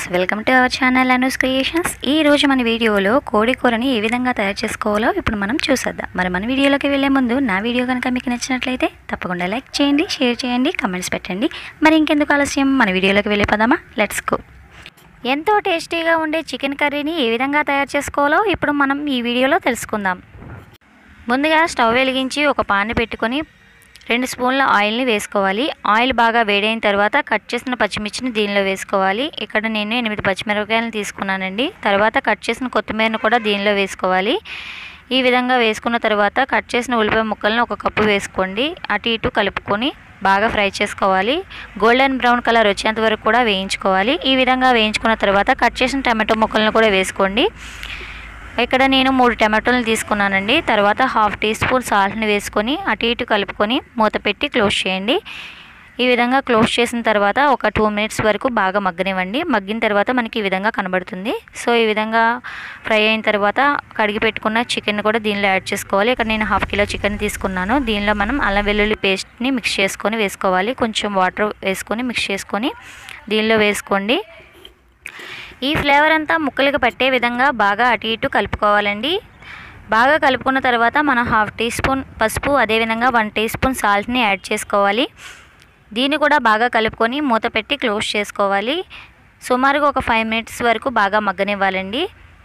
welcome to our channel Anu's Creations ఈ రోజు మన వీడియోలో కోడి కూరని ఏ విధంగా తయారు చేసుకోవాలో ఇప్పుడు మనం చూసేద్దాం మరి మన వీడియోలోకి వెళ్ళే ముందు నా వీడియో కనుక మీకు నచ్చినట్లయితే తప్పకుండా లైక్ చేయండి షేర్ చేయండి కమెంట్స్ పెట్టండి మరి ఇంకెందుకు ఆలస్యం మన వీడియోలోకి వెళ్ళిపోదామా లెట్స్ గో ఎంతో టేస్టీగా ఉండే చికెన్ కర్రీని ఏ విధంగా తయారు చేసుకోవాలో ఇప్పుడు మనం ఈ వీడియోలో తెలుసుకుందాం ముందుగా స్టవ్ వెలిగించి ఒక పాన్ పెట్టుకొని రెండు స్పూన్ల ఆయిల్ని వేసుకోవాలి ఆయిల్ బాగా వేడైన తర్వాత కట్ చేసిన పచ్చిమిర్చిని దీనిలో వేసుకోవాలి ఇక్కడ నేను ఎనిమిది పచ్చిమిరపకాయలను తీసుకున్నానండి తర్వాత కట్ చేసిన కొత్తిమీరను కూడా దీనిలో వేసుకోవాలి ఈ విధంగా వేసుకున్న తర్వాత కట్ చేసిన ఉల్లిపాయ ముక్కలను ఒక కప్పు వేసుకోండి అటు ఇటు కలుపుకొని బాగా ఫ్రై చేసుకోవాలి గోల్డెన్ బ్రౌన్ కలర్ వచ్చేంత వరకు కూడా వేయించుకోవాలి ఈ విధంగా వేయించుకున్న తర్వాత కట్ చేసిన టమాటో ముక్కలను కూడా వేసుకోండి ఇక్కడ నేను మూడు టమాటోలు తీసుకున్నానండి తర్వాత హాఫ్ టీ స్పూన్ సాల్ట్ని వేసుకొని అటు ఇటు కలుపుకొని మూత పెట్టి క్లోజ్ చేయండి ఈ విధంగా క్లోజ్ చేసిన తర్వాత ఒక టూ మినిట్స్ వరకు బాగా మగ్గనివ్వండి మగ్గిన తర్వాత మనకి ఈ విధంగా కనబడుతుంది సో ఈ విధంగా ఫ్రై అయిన తర్వాత కడిగి పెట్టుకున్న చికెన్ కూడా దీనిలో యాడ్ చేసుకోవాలి ఇక్కడ నేను హాఫ్ కిలో చికెన్ తీసుకున్నాను దీనిలో మనం అల్లం వెల్లుల్లి పేస్ట్ని మిక్స్ చేసుకొని వేసుకోవాలి కొంచెం వాటర్ వేసుకొని మిక్స్ చేసుకొని దీనిలో వేసుకోండి ఈ ఫ్లేవర్ అంతా ముక్కలకు పట్టే విధంగా బాగా అటు ఇటు కలుపుకోవాలండి బాగా కలుపుకున్న తర్వాత మనం హాఫ్ టీ స్పూన్ పసుపు అదేవిధంగా వన్ టీ స్పూన్ సాల్ట్ని యాడ్ చేసుకోవాలి దీన్ని కూడా బాగా కలుపుకొని మూత పెట్టి క్లోజ్ చేసుకోవాలి సుమారుగా ఒక ఫైవ్ మినిట్స్ వరకు బాగా మగ్గనివ్వాలండి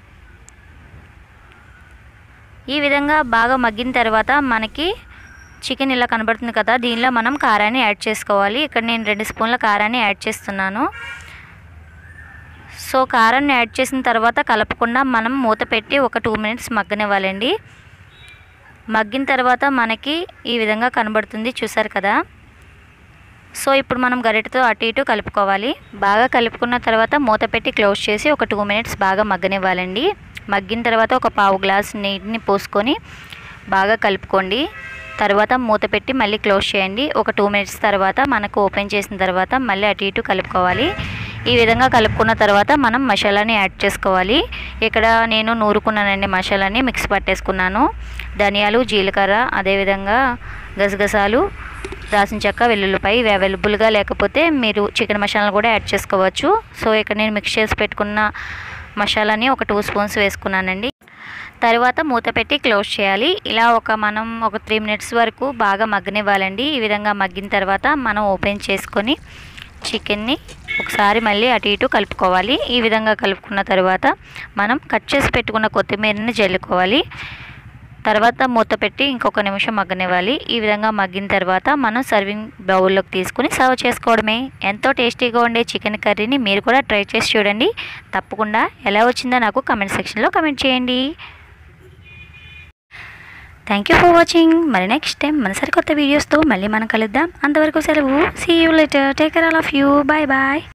ఈ విధంగా బాగా మగ్గిన తర్వాత మనకి చికెన్ ఇలా కనబడుతుంది కదా దీనిలో మనం కారాన్ని యాడ్ చేసుకోవాలి ఇక్కడ నేను రెండు స్పూన్ల కారాన్ని యాడ్ చేస్తున్నాను సో కారాన్ని యాడ్ చేసిన తర్వాత కలపకుండా మనం మూత పెట్టి ఒక టూ మినిట్స్ మగ్గనివ్వాలండి మగ్గిన తర్వాత మనకి ఈ విధంగా కనబడుతుంది చూసారు కదా సో ఇప్పుడు మనం గరిటతో అటు ఇటు కలుపుకోవాలి బాగా కలుపుకున్న తర్వాత మూత పెట్టి క్లోజ్ చేసి ఒక టూ మినిట్స్ బాగా మగ్గనివ్వాలండి మగ్గిన తర్వాత ఒక పావు గ్లాస్ నీటిని పోసుకొని బాగా కలుపుకోండి తర్వాత మూత పెట్టి మళ్ళీ క్లోజ్ చేయండి ఒక టూ మినిట్స్ తర్వాత మనకు ఓపెన్ చేసిన తర్వాత మళ్ళీ అటు ఇటు కలుపుకోవాలి ఈ విధంగా కలుపుకున్న తర్వాత మనం మసాలాని యాడ్ చేసుకోవాలి ఇక్కడ నేను నూరుకున్నానండి మసాలాని మిక్స్ పట్టేసుకున్నాను ధనియాలు జీలకర్ర అదేవిధంగా గసగసాలు దాసిన చెక్క వెల్లుల్లిపాయ ఇవి అవైలబుల్గా లేకపోతే మీరు చికెన్ మసాలా కూడా యాడ్ చేసుకోవచ్చు సో ఇక్కడ నేను మిక్స్ చేసి పెట్టుకున్న మసాలాని ఒక టూ స్పూన్స్ వేసుకున్నానండి తర్వాత మూత పెట్టి క్లోజ్ చేయాలి ఇలా ఒక మనం ఒక త్రీ మినిట్స్ వరకు బాగా మగ్గనివ్వాలండి ఈ విధంగా మగ్గిన తర్వాత మనం ఓపెన్ చేసుకొని చికెన్ని ఒకసారి మళ్ళీ అటు ఇటు కలుపుకోవాలి ఈ విధంగా కలుపుకున్న తర్వాత మనం కట్ చేసి పెట్టుకున్న కొత్తిమీరని జల్లుకోవాలి తర్వాత మూత పెట్టి ఇంకొక నిమిషం మగ్గనివ్వాలి ఈ విధంగా మగ్గిన తర్వాత మనం సర్వింగ్ బౌల్లోకి తీసుకుని సర్వ్ చేసుకోవడమే ఎంతో టేస్టీగా ఉండే చికెన్ కర్రీని మీరు కూడా ట్రై చేసి చూడండి తప్పకుండా ఎలా వచ్చిందో నాకు కమెంట్ సెక్షన్లో కమెంట్ చేయండి థ్యాంక్ యూ ఫర్ వాచింగ్ మరి నెక్స్ట్ టైం మన సరికొత్త వీడియోస్తో మళ్ళీ మనం కలుద్దాం అంతవరకు సెలవు see you later take care all of you bye bye